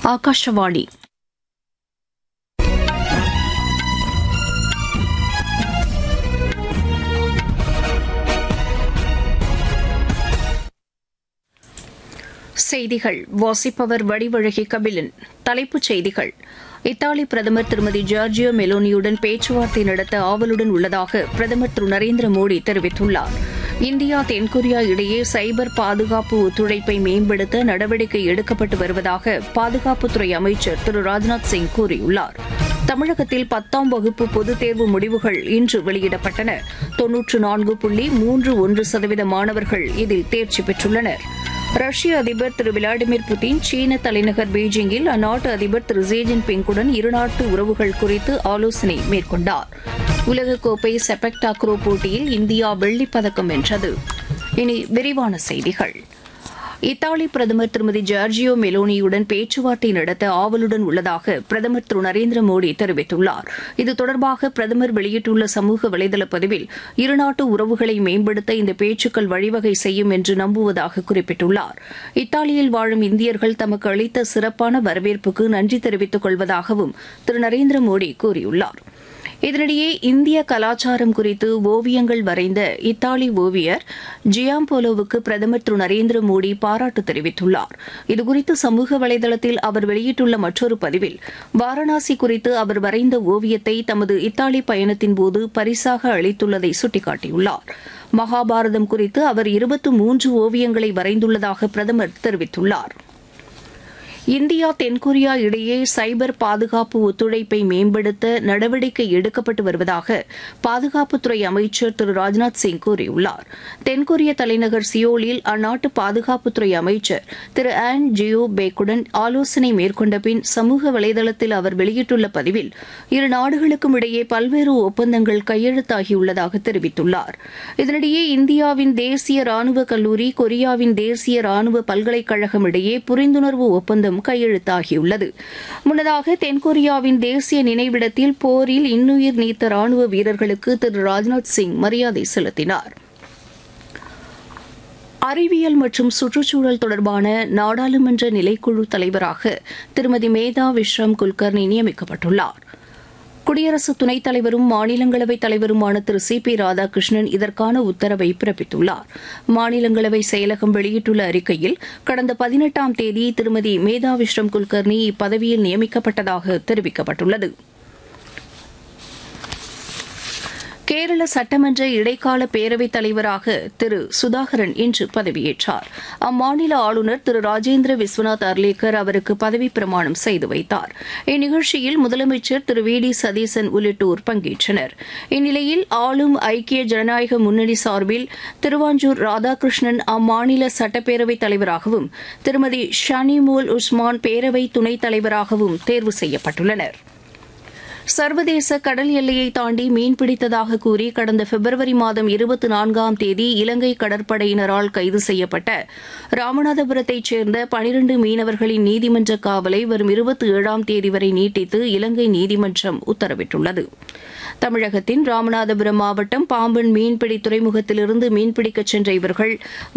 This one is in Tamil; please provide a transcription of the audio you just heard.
ಆಕಾಶವಾಣಿ செய்திகள் வாசிப்பவர் வடிவழகி கபிலன் தலைப்புச் செய்திகள் இத்தாலி பிரதமர் திருமதி ஜார்ஜியோ மெலோனியுடன் பேச்சுவார்த்தை நடத்த ஆவலுடன் உள்ளதாக பிரதமர் திரு நரேந்திர மோடி தெரிவித்துள்ளார் இந்தியா தென்கொரியா இடையே சைபர் பாதுகாப்பு ஒத்துழைப்பை மேம்படுத்த நடவடிக்கை எடுக்கப்பட்டு வருவதாக பாதுகாப்புத்துறை அமைச்சர் திரு ராஜ்நாத் சிங் கூறியுள்ளார் தமிழகத்தில் பத்தாம் வகுப்பு பொதுத் தேர்வு முடிவுகள் இன்று வெளியிடப்பட்டன தொன்னூற்று நான்கு புள்ளி மூன்று ஒன்று சதவீத மாணவர்கள் இதில் தேர்ச்சி பெற்றுள்ளனர் ரஷ்ய அதிபர் திரு விளாடிமிர் புட்டின் சீன தலைநகர் பீஜிங்கில் அந்நாட்டு அதிபர் திரு ஜி ஜின்பிங்குடன் இருநாட்டு உறவுகள் குறித்து ஆலோசனை மேற்கொண்டார் உலகக்கோப்பை செபக் டாக்ரோ போட்டியில் இந்தியா வெள்ளிப் பதக்கம் வென்றது இனி விரிவான செய்திகள் இத்தாலி பிரதமர் திருமதி ஜார்ஜியோ மெலோனியுடன் பேச்சுவார்த்தை நடத்த ஆவலுடன் உள்ளதாக பிரதமர் திரு நரேந்திர மோடி தெரிவித்துள்ளார் இது தொடர்பாக பிரதமர் வெளியிட்டுள்ள சமூக வலைதள பதிவில் இருநாட்டு உறவுகளை மேம்படுத்த இந்த பேச்சுக்கள் வழிவகை செய்யும் என்று நம்புவதாக குறிப்பிட்டுள்ளார் இத்தாலியில் வாழும் இந்தியர்கள் தமக்கு அளித்த சிறப்பான வரவேற்புக்கு நன்றி தெரிவித்துக் கொள்வதாகவும் திரு நரேந்திர மோடி கூறியுள்ளார் இதனிடையே இந்திய கலாச்சாரம் குறித்து ஓவியங்கள் வரைந்த இத்தாலி ஓவியர் ஜியாம்போலோவுக்கு பிரதமர் திரு நரேந்திர மோடி பாராட்டு தெரிவித்துள்ளார் இதுகுறித்து சமூக வலைதளத்தில் அவர் வெளியிட்டுள்ள மற்றொரு பதிவில் வாரணாசி குறித்து அவர் வரைந்த ஓவியத்தை தமது இத்தாலி பயணத்தின்போது பரிசாக அளித்துள்ளதை சுட்டிக்காட்டியுள்ளார் மகாபாரதம் குறித்து அவர் இருபத்து மூன்று ஓவியங்களை வரைந்துள்ளதாக பிரதமர் தெரிவித்துள்ளார் இந்தியா தென்கொரியா இடையே சைபர் பாதுகாப்பு ஒத்துழைப்பை மேம்படுத்த நடவடிக்கை எடுக்கப்பட்டு வருவதாக பாதுகாப்புத்துறை அமைச்சர் திரு ராஜ்நாத் சிங் கூறியுள்ளார் தென்கொரிய தலைநகர் சியோலில் அந்நாட்டு பாதுகாப்புத்துறை அமைச்சர் திரு ஆன் ஜியோ பேக்குடன் ஆலோசனை மேற்கொண்ட பின் சமூக வலைதளத்தில் அவர் வெளியிட்டுள்ள பதிவில் இரு நாடுகளுக்கும் இடையே பல்வேறு ஒப்பந்தங்கள் கையெழுத்தாகியுள்ளதாக தெரிவித்துள்ளார் இதனிடையே இந்தியாவின் தேசிய ராணுவ கல்லூரி கொரியாவின் தேசிய ராணுவ பல்கலைக்கழகம் இடையே புரிந்துணர்வு ஒப்பந்தம் கையெழுத்தாகியுள்ளது முன்னதாக தென்கொரியாவின் தேசிய நினைவிடத்தில் போரில் இன்னுயிர் நீத்த ராணுவ வீரர்களுக்கு திரு ராஜ்நாத் சிங் மரியாதை செலுத்தினார் அறிவியல் மற்றும் சுற்றுச்சூழல் தொடர்பான நாடாளுமன்ற நிலைக்குழு தலைவராக திருமதி மேதா விஸ்ரம் குல்கர்னி நியமிக்கப்பட்டுள்ளார் குடியரசு துணைத் தலைவரும் மாநிலங்களவை தலைவருமான திரு சி பி ராதாகிருஷ்ணன் இதற்கான உத்தரவை பிறப்பித்துள்ளார் மாநிலங்களவை செயலகம் வெளியிட்டுள்ள அறிக்கையில் கடந்த பதினெட்டாம் தேதி திருமதி மேதா விஸ்ரம் குல்கர்னி இப்பதவியில் நியமிக்கப்பட்டதாக தெரிவிக்கப்பட்டுள்ளது கேரள சட்டமன்ற இடைக்கால பேரவைத் தலைவராக திரு சுதாகரன் இன்று பதவியேற்றார் அம்மாநில ஆளுநர் திரு ராஜேந்திர விஸ்வநாத் அர்லேக்கர் அவருக்கு பதவி பிரமாணம் செய்து வைத்தார் இந்நிகழ்ச்சியில் முதலமைச்சர் திரு வி டி சதீசன் உள்ளிட்டோர் பங்கேற்றனர் இந்நிலையில் ஆளும் ஐக்கிய ஜனநாயக முன்னணி சார்பில் திருவாஞ்சூர் ராதாகிருஷ்ணன் அம்மாநில சட்டப்பேரவைத் தலைவராகவும் திருமதி ஷனிமோல் உஸ்மான் பேரவை துணைத் தலைவராகவும் தேர்வு செய்யப்பட்டுள்ளனா் சர்வதேச கடல் எல்லையை தாண்டி மீன்பிடித்ததாக கூறி கடந்த பிப்ரவரி மாதம் இருபத்தி நான்காம் தேதி இலங்கை கடற்படையினரால் கைது செய்யப்பட்ட ராமநாதபுரத்தைச் சேர்ந்த பனிரண்டு மீனவர்களின் நீதிமன்ற காவலை வரும் இருபத்தி ஏழாம் தேதி வரை நீட்டித்து இலங்கை நீதிமன்றம் உத்தரவிட்டுள்ளது தமிழகத்தின் ராமநாதபுரம் மாவட்டம் பாம்பன் மீன்பிடி துறைமுகத்திலிருந்து மீன்பிடிக்கச் சென்ற இவர்கள்